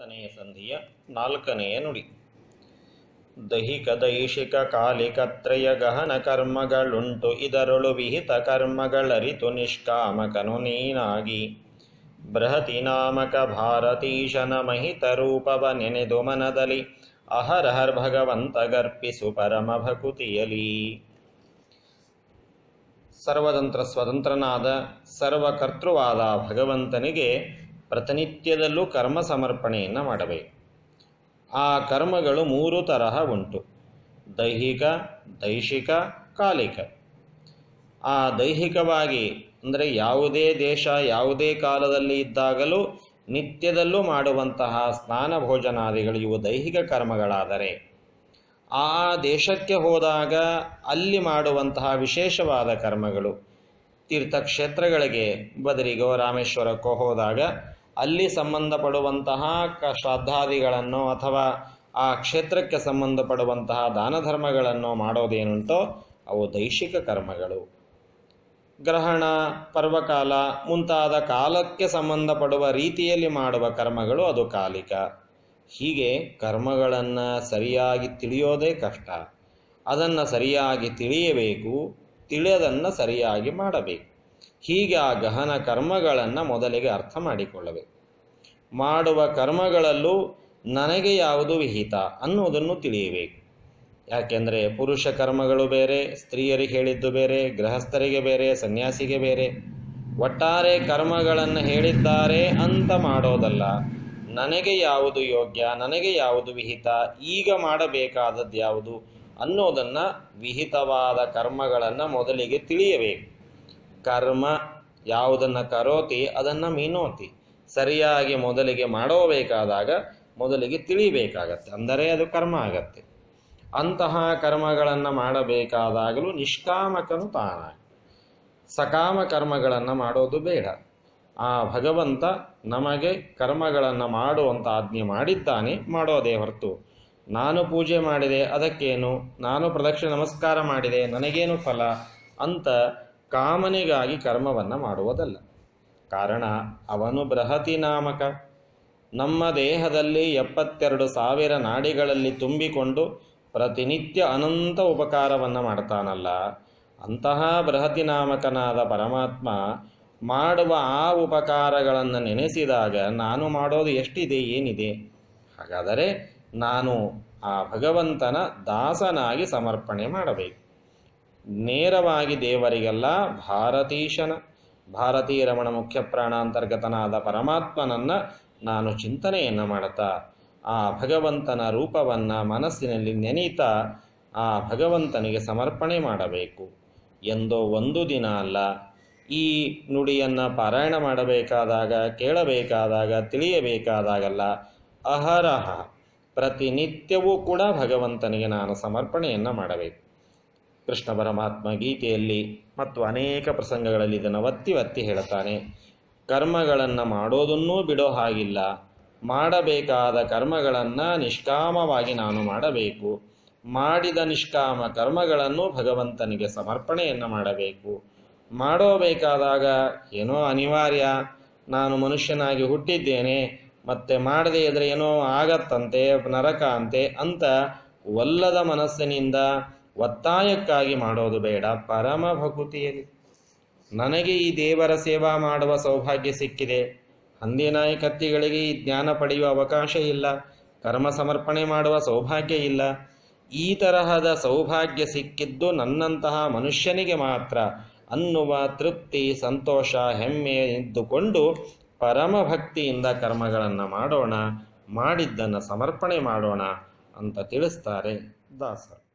ಒಂಬತ್ತನೆಯ ಸಂಧಿಯ ನಾಲ್ಕನೆಯ ನುಡಿ ದೈಹಿಕ ದೈಶಿಕ ಕಾಲಿಕತ್ರಯ ಗಹನ ಕರ್ಮಗಳುಂಟು ಇದರೊಳು ವಿಹಿತ ಕರ್ಮಗಳರಿತು ನಿಷ್ಕಾಮಕನು ನೀನಾಗಿ ಬೃಹತಿ ನಾಮಕ ಭಾರತೀಶನ ಮಹಿತ ರೂಪವ ನೆನೆದು ಮನದಲ್ಲಿ ಅಹರಹರ್ ಭಗವಂತ ಗರ್ಪಿಸು ಪರಮ ಭಕುತಿಯಲಿ ಸರ್ವತಂತ್ರ ಸ್ವತಂತ್ರನಾದ ಸರ್ವಕರ್ತೃವಾದ ಭಗವಂತನಿಗೆ ಪ್ರತಿನಿತ್ಯದಲ್ಲೂ ಕರ್ಮ ಸಮರ್ಪಣೆಯನ್ನು ಮಾಡಬೇಕು ಆ ಕರ್ಮಗಳು ಮೂರು ತರಹ ಉಂಟು ದೈಹಿಕ ದೈಶಿಕ ಕಾಲಿಕ ಆ ದೈಹಿಕವಾಗಿ ಅಂದರೆ ಯಾವುದೇ ದೇಶ ಯಾವುದೇ ಕಾಲದಲ್ಲಿ ಇದ್ದಾಗಲೂ ನಿತ್ಯದಲ್ಲೂ ಮಾಡುವಂತಹ ಸ್ನಾನ ಭೋಜನಾದಿಗಳು ಇವು ದೈಹಿಕ ಕರ್ಮಗಳಾದರೆ ಆ ದೇಶಕ್ಕೆ ಹೋದಾಗ ಅಲ್ಲಿ ಮಾಡುವಂತಹ ವಿಶೇಷವಾದ ಕರ್ಮಗಳು ತೀರ್ಥಕ್ಷೇತ್ರಗಳಿಗೆ ಬದರಿಗೋ ರಾಮೇಶ್ವರಕ್ಕೋ ಹೋದಾಗ ಅಲ್ಲಿ ಸಂಬಂಧಪಡುವಂತಹ ಕ ಶ್ರಾದ್ದಾದಿಗಳನ್ನು ಅಥವಾ ಆ ಕ್ಷೇತ್ರಕ್ಕೆ ಸಂಬಂಧಪಡುವಂತಹ ದಾನ ಧರ್ಮಗಳನ್ನು ಮಾಡೋದೇನುಂಟೋ ಅವು ದೈಶಿಕ ಕರ್ಮಗಳು ಗ್ರಹಣ ಪರ್ವಕಾಲ ಮುಂತಾದ ಕಾಲಕ್ಕೆ ಸಂಬಂಧಪಡುವ ರೀತಿಯಲ್ಲಿ ಮಾಡುವ ಕರ್ಮಗಳು ಅದು ಕಾಲಿಕ ಹೀಗೆ ಕರ್ಮಗಳನ್ನು ಸರಿಯಾಗಿ ತಿಳಿಯೋದೇ ಕಷ್ಟ ಅದನ್ನು ಸರಿಯಾಗಿ ತಿಳಿಯಬೇಕು ತಿಳಿಯದನ್ನು ಸರಿಯಾಗಿ ಮಾಡಬೇಕು ಹೀಗೆ ಆ ಗಹನ ಕರ್ಮಗಳನ್ನು ಮೊದಲಿಗೆ ಅರ್ಥ ಮಾಡಿಕೊಳ್ಳಬೇಕು ಮಾಡುವ ಕರ್ಮಗಳಲ್ಲೂ ನನಗೆ ಯಾವುದು ವಿಹಿತ ಅನ್ನುವುದನ್ನು ತಿಳಿಯಬೇಕು ಯಾಕೆಂದರೆ ಪುರುಷ ಕರ್ಮಗಳು ಬೇರೆ ಸ್ತ್ರೀಯರಿಗೆ ಹೇಳಿದ್ದು ಬೇರೆ ಗೃಹಸ್ಥರಿಗೆ ಬೇರೆ ಸನ್ಯಾಸಿಗೆ ಬೇರೆ ಒಟ್ಟಾರೆ ಕರ್ಮಗಳನ್ನು ಹೇಳಿದ್ದಾರೆ ಅಂತ ಮಾಡೋದಲ್ಲ ನನಗೆ ಯಾವುದು ಯೋಗ್ಯ ನನಗೆ ಯಾವುದು ವಿಹಿತ ಈಗ ಮಾಡಬೇಕಾದದ್ದು ಯಾವುದು ಅನ್ನೋದನ್ನು ವಿಹಿತವಾದ ಕರ್ಮಗಳನ್ನು ಮೊದಲಿಗೆ ತಿಳಿಯಬೇಕು ಕರ್ಮ ಯಾವುದನ್ನು ಕರೋತಿ ಅದನ್ನು ಮೀನೋತಿ ಸರಿಯಾಗಿ ಮೊದಲಿಗೆ ಮಾಡೋಬೇಕಾದಾಗ ಮೊದಲಿಗೆ ತಿಳಿಬೇಕಾಗತ್ತೆ ಅಂದರೆ ಅದು ಕರ್ಮ ಆಗತ್ತೆ ಅಂತಹ ಕರ್ಮಗಳನ್ನು ಮಾಡಬೇಕಾದಾಗಲೂ ನಿಷ್ಕಾಮಕನು ತಾನಾಗಿ ಸಕಾಮ ಕರ್ಮಗಳನ್ನು ಮಾಡೋದು ಬೇಡ ಆ ಭಗವಂತ ನಮಗೆ ಕರ್ಮಗಳನ್ನು ಮಾಡುವಂತ ಆಜ್ಞೆ ಮಾಡಿದ್ದಾನೆ ಮಾಡೋದೇ ಹೊರತು ನಾನು ಪೂಜೆ ಮಾಡಿದೆ ಅದಕ್ಕೇನು ನಾನು ಪ್ರದಕ್ಷಿಣೆ ನಮಸ್ಕಾರ ಮಾಡಿದೆ ನನಗೇನು ಫಲ ಅಂತ ಕಾಮನೆಗಾಗಿ ಕರ್ಮವನ್ನು ಮಾಡುವುದಲ್ಲ ಕಾರಣ ಅವನು ಬೃಹತಿ ನಾಮಕ ನಮ್ಮ ದೇಹದಲ್ಲಿ ಎಪ್ಪತ್ತೆರಡು ಸಾವಿರ ನಾಡಿಗಳಲ್ಲಿ ತುಂಬಿಕೊಂಡು ಪ್ರತಿನಿತ್ಯ ಅನಂತ ಉಪಕಾರವನ್ನು ಮಾಡ್ತಾನಲ್ಲ ಅಂತಹ ಬೃಹತಿ ನಾಮಕನಾದ ಪರಮಾತ್ಮ ಮಾಡುವ ಆ ಉಪಕಾರಗಳನ್ನು ನೆನೆಸಿದಾಗ ನಾನು ಮಾಡೋದು ಎಷ್ಟಿದೆ ಏನಿದೆ ಹಾಗಾದರೆ ನಾನು ಆ ಭಗವಂತನ ದಾಸನಾಗಿ ಸಮರ್ಪಣೆ ಮಾಡಬೇಕು ನೇರವಾಗಿ ದೇವರಿಗೆಲ್ಲ ಭಾರತೀಶನ ಭಾರತೀಯ ರಮಣ ಮುಖ್ಯ ಪ್ರಾಣಾಂತರ್ಗತನಾದ ಪರಮಾತ್ಮನನ್ನ ನಾನು ಚಿಂತನೆಯನ್ನು ಮಾಡುತ್ತಾ ಆ ಭಗವಂತನ ರೂಪವನ್ನು ಮನಸ್ಸಿನಲ್ಲಿ ನೆನೀತಾ ಆ ಭಗವಂತನಿಗೆ ಸಮರ್ಪಣೆ ಮಾಡಬೇಕು ಎಂದೋ ಒಂದು ದಿನ ಅಲ್ಲ ಈ ನುಡಿಯನ್ನು ಪಾರಾಯಣ ಮಾಡಬೇಕಾದಾಗ ಕೇಳಬೇಕಾದಾಗ ತಿಳಿಯಬೇಕಾದಾಗಲ್ಲ ಅಹರಹ ಪ್ರತಿನಿತ್ಯವೂ ಕೂಡ ಭಗವಂತನಿಗೆ ನಾನು ಸಮರ್ಪಣೆಯನ್ನು ಮಾಡಬೇಕು ಕೃಷ್ಣ ಪರಮಾತ್ಮ ಗೀತೆಯಲ್ಲಿ ಮತ್ತು ಅನೇಕ ಪ್ರಸಂಗಗಳಲ್ಲಿ ಇದನ್ನು ಒತ್ತಿ ಒತ್ತಿ ಹೇಳ್ತಾನೆ ಕರ್ಮಗಳನ್ನು ಮಾಡೋದನ್ನೂ ಬಿಡೋ ಹಾಗಿಲ್ಲ ಮಾಡಬೇಕಾದ ಕರ್ಮಗಳನ್ನು ನಿಷ್ಕಾಮವಾಗಿ ನಾನು ಮಾಡಬೇಕು ಮಾಡಿದ ನಿಷ್ಕಾಮ ಕರ್ಮಗಳನ್ನು ಭಗವಂತನಿಗೆ ಸಮರ್ಪಣೆಯನ್ನು ಮಾಡಬೇಕು ಮಾಡೋಬೇಕಾದಾಗ ಏನೋ ಅನಿವಾರ್ಯ ನಾನು ಮನುಷ್ಯನಾಗಿ ಹುಟ್ಟಿದ್ದೇನೆ ಮತ್ತೆ ಮಾಡದೇ ಇದ್ರೆ ಏನೋ ಆಗತ್ತಂತೆ ನರಕ ಅಂತೆ ಅಂತ ಒಲ್ಲದ ಮನಸ್ಸಿನಿಂದ ಒತ್ತಾಯಕ್ಕಾಗಿ ಮಾಡೋದು ಬೇಡ ಪರಮ ಭಕುತಿಯಲ್ಲಿ ನನಗೆ ಈ ದೇವರ ಸೇವಾ ಮಾಡುವ ಸೌಭಾಗ್ಯ ಸಿಕ್ಕಿದೆ ಹಂದಿನಾಯಿ ಕತ್ತಿಗಳಿಗೆ ಈ ಜ್ಞಾನ ಪಡೆಯುವ ಅವಕಾಶ ಇಲ್ಲ ಕರ್ಮ ಸಮರ್ಪಣೆ ಮಾಡುವ ಸೌಭಾಗ್ಯ ಇಲ್ಲ ಈ ತರಹದ ಸೌಭಾಗ್ಯ ಸಿಕ್ಕಿದ್ದು ನನ್ನಂತಹ ಮನುಷ್ಯನಿಗೆ ಮಾತ್ರ ಅನ್ನುವ ತೃಪ್ತಿ ಸಂತೋಷ ಹೆಮ್ಮೆ ಇದ್ದುಕೊಂಡು ಪರಮ ಭಕ್ತಿಯಿಂದ ಕರ್ಮಗಳನ್ನು ಮಾಡೋಣ ಮಾಡಿದ್ದನ್ನು ಸಮರ್ಪಣೆ ಮಾಡೋಣ ಅಂತ ತಿಳಿಸ್ತಾರೆ ದಾಸರು